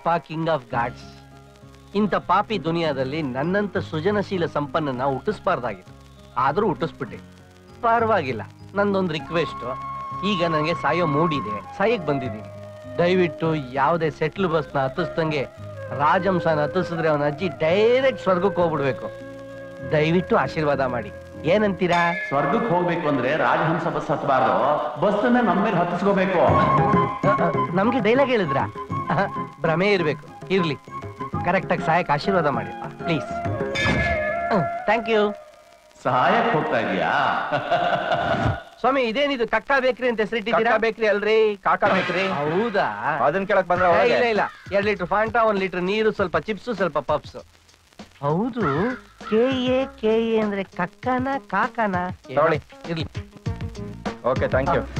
ಅಪ್ಪ king of God's ಇಂಥ ಪಾಪಿ ದುನಿಯಾದಲ್ಲಿ ನನ್ನಂತ ಸೃಜನಶೀಲ ಸಂಪನ್ನನ ಹುಟ್ಟಿಸ್ಬಾರ್ದಾಗಿತ್ತು ಆದ್ರೂ ಹುಟ್ಟಿಸ್ಬಿಟ್ಟೆ ಪರವಾಗಿಲ್ಲ ನಂದೊಂದು ರಿಕ್ವೆಸ್ಟ್ ಈಗ ನನಗೆ ಸಾಯೋ ಮೂಡಿದೆ ಸಾಯಕ್ ಬಂದಿದ್ದೀನಿ ದಯವಿಟ್ಟು ಯಾವುದೇ ಸೆಟ್ಲ್ ಬಸ್ನ ಹತ್ತಿಸ್ದಂಗೆ ರಾಜಂಸನ ಹತ್ತಿಸಿದ್ರೆ ಅವನ ಅಜ್ಜಿ ಡೈರೆಕ್ಟ್ ಸ್ವರ್ಗಕ್ಕೆ ಹೋಗ್ಬಿಡ್ಬೇಕು ದಯವಿಟ್ಟು ಆಶೀರ್ವಾದ ಮಾಡಿ ಏನಂತೀರಾ ಸ್ವರ್ಗಕ್ಕೆ ಹೋಗ್ಬೇಕು ಅಂದ್ರೆ ರಾಜಹಂಸ ಬಸ್ ಹತ್ಬಾರ್ದು ಬಸ್ಸನ್ನ ನಮ್ಮ ಮೇಲೆ ಹತ್ತಿಸ್ಕೋಬೇಕು ನಮ್ಗೆ ಡೈಲಾಗ್ ಹೇಳಿದ್ರ ಭ್ರಮೆ ಇರ್ಬೇಕು ಇರ್ಲಿ ಕರೆಕ್ಟ್ ಆಗಿ ಸಹಾಯಕ್ಕೆ ಆಶೀರ್ವಾದ ಮಾಡಿ ಪ್ಲೀಸ್ ಥ್ಯಾಂಕ್ ಯು ಸಹಾಯಕ್ಕೆ ಹೋಗ್ತಾ ಇದೀಯಾ ಸ್ವಾಮಿ ಇದೇನಿದು ಕಕ್ಕಾ ಬೇಕ್ರಿ ಅಂತ ಹೆಸರಿಟ್ಟಿದ್ದೀರಾ ಬೇಕ್ರಿ ಅಲ್ರಿ ಕಾಕಾ ಬೇಕ್ರಿ ಹೌದಾ ಅದನ್ನ ಕೇಳಕ್ ಬಂದ್ರ ಏ, ಇಲ್ಲ ಇಲ್ಲ ಎರಡ್ ಲೀಟರ್ ಫಾಂಟಾ ಒಂದ್ ಲೀಟರ್ ನೀರು ಸ್ವಲ್ಪ ಚಿಪ್ಸು ಸ್ವಲ್ಪ ಪಪ್ಸ್ ಹೌದು ಕೆ ಎ ಕೆ ಎ ಅಂದ್ರೆ ಕಕ್ಕನ ಕಾಕನ ತಗೊಳ್ಳಿ. ಇರ್ಲಿ ಓಕೆ ಥ್ಯಾಂಕ್ ಯು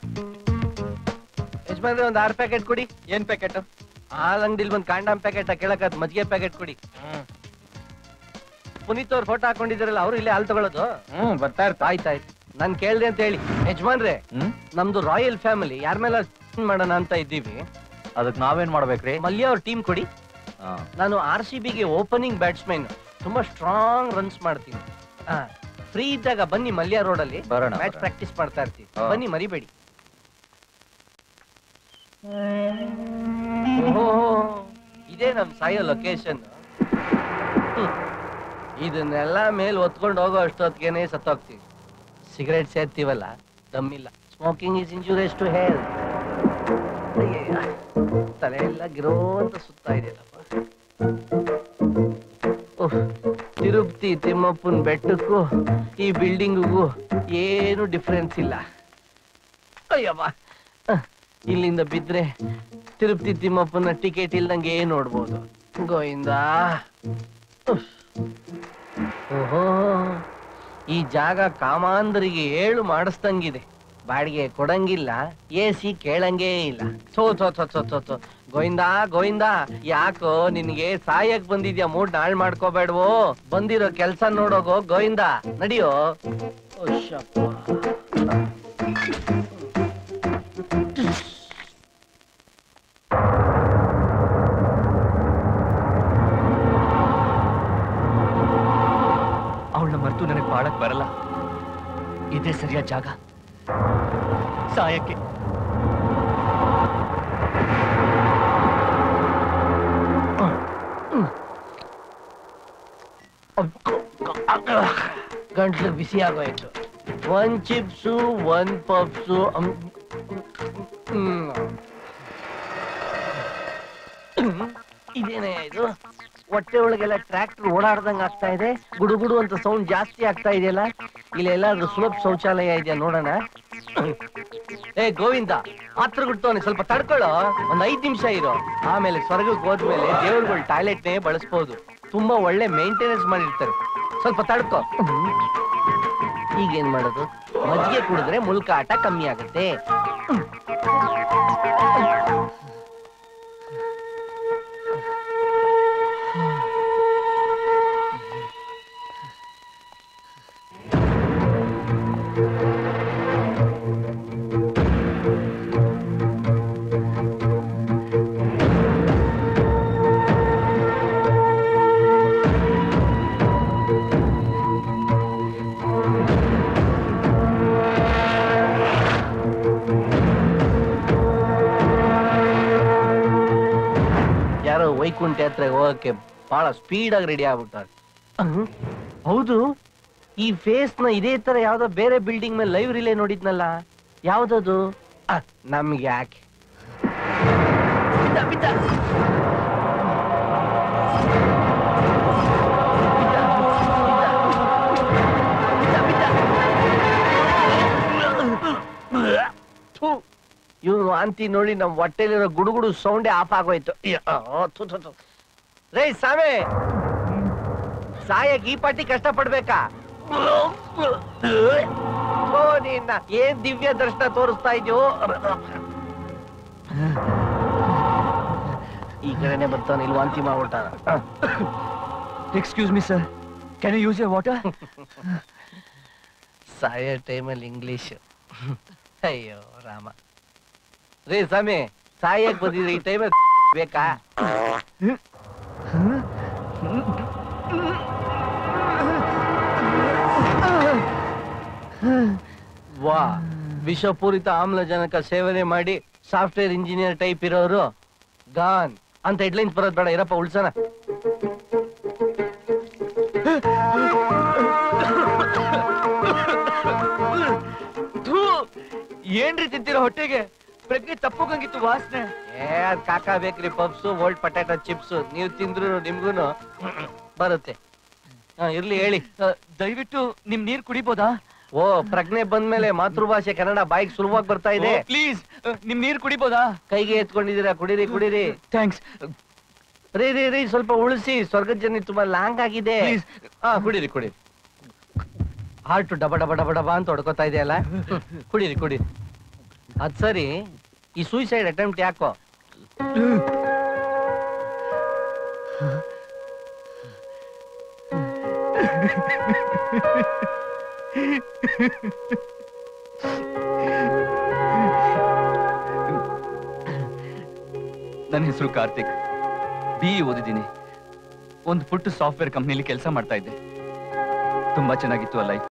ಯಜಮಾನ್ರೆ ಒಂದ್ ಆರ್ ಪ್ಯಾಕೆಟ್ ಕೊಡಿ ಏನ್ ಪ್ಯಾಕೆಟ್ ಹಾಲ್ ಅಂಗಡಿಲಿ ಒಂದ್ ಕಾಂಡಾಮ್ ಪ್ಯಾಕೆಟ್ ಕೇಳಕತ್ ಮಜ್ಜಿಗೆ ಪ್ಯಾಕೆಟ್ ಕೊಡಿ ಪುನೀತ್ ಅವ್ರ ಫೋಟೋ ಹಾಕೊಂಡಿದಾರಲ್ಲ ಅವ್ರು ಇಲ್ಲೇ ಹಾಲ್ ತಗೊಳ್ಳೋದು ಹ್ಮ್ ಬರ್ತಾ ಇರ್ತಾ ಆಯ್ತಾಯ್ತು ನಾನ್ ಕೇಳ್ದೆ ಅಂತ ಹೇಳಿ ಯಜಮಾನ್ರೆ ಹ್ಮ್ ನಮ್ದು ರಾಯಲ್ ಫ್ಯಾಮಿಲಿ ಯಾರ ಮೇಲೆ ಮಾಡೋಣ ಅಂತ ಇದ್ದೀವಿ ಅದಕ್ ನಾವೇನ್ ಮಾಡ್ಬೇಕ್ರಿ ಮಲ್ಯ ಅವ್ರ ಟೀಮ್ ಕೊಡಿ ನಾನು ಆರ್ ಸಿ ಬಿಗೆ ಓಪನಿಂಗ್ ಬ್ಯಾಟ್ಸ್ಮನ್ ತುಂಬಾ ಸ್ಟ್ರಾಂಗ್ ರನ್ಸ್ ಮಾಡ್ತೀನಿ ಫ್ರೀ ಇದ್ದಾಗ ಬನ್ನಿ ಮಲ್ಯ ರೋಡ್ ಅಲ್ಲಿ ಬರೋಣ, ಮ್ಯಾಚ್ ಬರೋಣ. ಪ್ರಾಕ್ಟೀಸ್ ಮಾಡ್ತಾ ಇರ್ತೀವಿ ಹಾ. ಬನ್ನಿ ಮರಿಬೇಡಿ ಓಹೋ ಇದೇ ನಮ್ ಸಾಯೋ ಲೊಕೇಶನ್ ಇದನ್ನೆಲ್ಲ ಮೇಲ್ ಹೊತ್ಕೊಂಡು ಹೋಗೋ ಅಷ್ಟೊತ್ತಿಗೆನೆ ಸತ್ತೋಗ್ತೀವಿ ಸಿಗರೇಟ್ ಸೇರ್ತೀವಲ್ಲ ದಮ್ಮಿಲ್ಲ smoking is injurious to health ತಲೆ ಎಲ್ಲ ಗಿರೋ ಅಂತ ಸುತ್ತಾ ಇದೆಯಲ್ಲಪ್ಪ ಉಫ್, ತಿರುಪ್ತಿ ತಿಮ್ಮಪ್ಪನ ಬೆಟ್ಟಕ್ಕೂ ಈ ಬಿಲ್ಡಿಂಗಿಗೂ ಏನು ಡಿಫ್ರೆನ್ಸ್ ಇಲ್ಲ ಅಯ್ಯಪ್ಪ ಅಹ್, ಇಲ್ಲಿಂದ ಬಿದ್ರೆ ತಿರುಪ್ತಿ ತಿಮ್ಮಪ್ಪನ ಟಿಕೆಟ್ ಇಲ್ದಂಗೆ ನೋಡ್ಬೋದು ಗೋವಿಂದ ಉಫ್. ಓಹೋ ಈ ಜಾಗ ಕಾಮಾಂಧರಿಗೆ ಏಳು ಮಾಡಿಸ್ದಂಗಿದೆ ಬಾಡಿಗೆ ಕೊಡಂಗಿಲ್ಲ ಎ ಸಿ ಕೇಳಂಗೇ ಇಲ್ಲ ಥೋ ಥೋ ಥೋ ಥೋ ಥೋ ಥೋ ಗೋವಿಂದ ಗೋವಿಂದ ಯಾಕೋ ನಿನ್ಗೆ ಸಾಯಕ್ ಬಂದಿದ್ಯಾ ಮೂಡ್ ನಾಳ್ ಮಾಡ್ಕೋಬೇಡ್ವೋ ಬಂದಿರೋ ಕೆಲ್ಸ ನೋಡೋಗೋ ಗೋವಿಂದ ನಡಿಯೋ ಓಶಪ್ಪ. ಅವಳನ್ನ ಮರೆತು ನನಗೆ ಬಾಳಕ್ ಬರಲ್ಲ ಇದೇ ಸರಿಯಾದ ಜಾಗ ಸಾಯಕ್ಕೆ ಗಂಟ್ಲು ಬಿಸಿ ಆಗೋಯ್ತು ಒಂದ್ ಚಿಪ್ಸು ಒಂದ್ ಪಪ್ಸು ಇದೇನೇ ಇದು ಹೊಟ್ಟೆ ಒಳಗೆಲ್ಲ ಟ್ರ್ಯಾಕ್ಟರ್ ಓಡಾಡ್ದಂಗ್ ಆಗ್ತಾ ಇದೆ ಗುಡುಗುಡು ಅಂತ ಸೌಂಡ್ ಜಾಸ್ತಿ ಆಗ್ತಾ ಇದೆಯಲ್ಲ ಇಲ್ಲೆಲ್ಲಾದ್ರೂ ಸುಲಭ ಶೌಚಾಲಯ ಇದೆಯಾ ನೋಡೋಣ ಏ ಗೋವಿಂದ ಹತ್ರ ಗುಡ್ತವನೆ ಸ್ವಲ್ಪ ತಡ್ಕೊಳ್ಳೋ ಒಂದ್ ಐದ್ ನಿಮಿಷ ಇರೋ ಆಮೇಲೆ ಸ್ವರ್ಗಕ್ಕೆ ಹೋದ್ಮೇಲೆ ದೇವ್ರುಗಳು ಟಾಯ್ಲೆಟ್ನೇ ಬಳಸ್ಬೋದು ತುಂಬಾ ಒಳ್ಳೆ ಮೇಂಟೆನೆನ್ಸ್ ಮಾಡಿರ್ತಾರೆ ಸ್ವಲ್ಪ ತಡ್ಕೋ ಈಗೇನ್ ಮಾಡೋದು ಮಜ್ಜಿಗೆ ಕುಡಿದ್ರೆ ಮುಲ್ಕ ಆಟ ಕಮ್ಮಿ ಆಗುತ್ತೆ ಯಾರೋ ವೈಕುಂಠ ಯಾತ್ರೆಗೆ ಹೋಗಕ್ಕೆ ಬಹಳ ಸ್ಪೀಡ್ ಆಗಿ ರೆಡಿ ಆಗ್ಬಿಟ್ಟಾರೆ ಅಹ್, ಹೌದು ಈ ಫೇಸ್ ನ ಇದೇ ತರ ಯಾವ್ದೋ ಬೇರೆ ಬಿಲ್ಡಿಂಗ್ ಮೇಲೆ ಲೈವ್ ರಿಲೇ ನೋಡಿದ್ನಲ್ಲ ಯಾವ್ದದು ಅಹ್, ನಮ್ಗೆ ಯಾಕೆ ಬಿದ್ದ, ಬಿದ್ದ. ಇವನು ವಾಂತಿ ನೋಡಿ ನಮ್ ಹೊಟ್ಟೆಲಿರೋ ಗುಡುಗುಡು ಸೌಂಡೇ ಆಫ್ ಆಗೋಯ್ತು ಅಯ್ಯೋ, ಥು, ಥು, ಥು. ರೇ ಸಾಮೆ ಸಾಯಕ್ ಈ ಪಾಟಿ ಕಷ್ಟ ಪಡ್ಬೇಕಾ ಓ ನಿನ್ನ ಏನ್ ದಿವ್ಯ ದರ್ಶನ ತೋರಿಸ್ತಾ ಇದೆಯೋ ಈ ಕಡೆನೆ ಬರ್ತಾನೆ ಇಲ್ಲಿ ವಾಂತಿ ಮಾಡ್ಬಿಟ್ಟ excuse me sir can you use your water ಸಾಯೋ ಟೈಮಲ್ಲಿ ಇಂಗ್ಲಿಷ್ ಅಯ್ಯೋ ರಾಮ ರೇ ಸ್ವಾಮಿ ಸಾಯಕ್ ಬಂದಿದ್ರೆ ಈ ಟೈಮಲ್ಲಿ ಬೇಕಾ ವಾ ವಿಷಪೂರಿತ ಆಮ್ಲಜನಕ ಸೇವನೆ ಮಾಡಿ ಸಾಫ್ಟ್ವೇರ್ ಇಂಜಿನಿಯರ್ ಟೈಪ್ ಇರೋರು ಗಾನ್ ಅಂತ ಹೆಡ್ಲೈನ್ಸ್ ಬರೋದ್ ಬೇಡ ಇರಪ್ಪ ಉಳ್ಸನ ಏನ್ರಿ ತಿಂತೀರ ಹೊಟ್ಟೆಗೆ ಪ್ರಜ್ಞೆ ತಪ್ಪೋಗಂಗಿತ್ತು ವಾಸನೆ ಏ ಅದ್ ಕಾಕಾ ಬೇಕ್ರಿ ಪಪ್ಸು ಓಲ್ಡ್ ಪಟಾಟೋ ಚಿಪ್ಸ್ ನೀವು ತಿಂದ್ರು ನಿಮ್ಗೂನು ಬರುತ್ತೆ ಹಾ ಇರ್ಲಿ ಹೇಳಿ ದಯವಿಟ್ಟು ನಿಮ್ ನೀರ್ ಕುಡಿಬೋದಾ ಓ ಪ್ರಜ್ಞೆ ಬಂದ್ಮೇಲೆ ಮಾತೃಭಾಷೆ ಕನ್ನಡ ಬಾಯಿಗೆ ಸುಲಭವಾಗಿ ಬರ್ತಾ ಇದೆ ಪ್ಲೀಸ್ ನಿಮ್ ನೀರ್ ಕುಡಿಬೋದಾ ಕೈಗೆ ಎತ್ಕೊಂಡಿದ್ದೀರಾ ಕುಡೀರಿ ಕುಡೀರಿ ಥ್ಯಾಂಕ್ಸ್ ರೀ ರೀ ರೀ ಸ್ವಲ್ಪ ಉಳಿಸಿ ಸ್ವರ್ಗದ ಜನ ತುಂಬಾ ಲಾಂಗ್ ಆಗಿದೆ Please. ಹಾ ಕುಡೀರಿ ಕುಡೀರಿ ಹಾರ್ಟ್ ಡಬ ಡಬ ಡಬ ಡಬ ಅಂತ ಹೊಡ್ಕೋತಾ ಇದೆಯಲ್ಲ ಕುಡೀರಿ ಕುಡೀರಿ ಅದ್ ಸರಿ ಈ ಸೂಸೈಡ್ ಅಟೆಂಪ್ಟ್ ಯಾಕೋ ನನ್ನ ಹೆಸರು ಕಾರ್ತಿಕ್ ಬಿ ಓದಿದ್ದೀನಿ ಒಂದು ಪುಟ್ಟ ಸಾಫ್ಟ್ವೇರ್ ಕಂಪ್ನಿಲಿ ಕೆಲಸ ಮಾಡ್ತಾ ಇದ್ದೆ ತುಂಬಾ ಚೆನ್ನಾಗಿತ್ತು ಆ ಲೈಫ್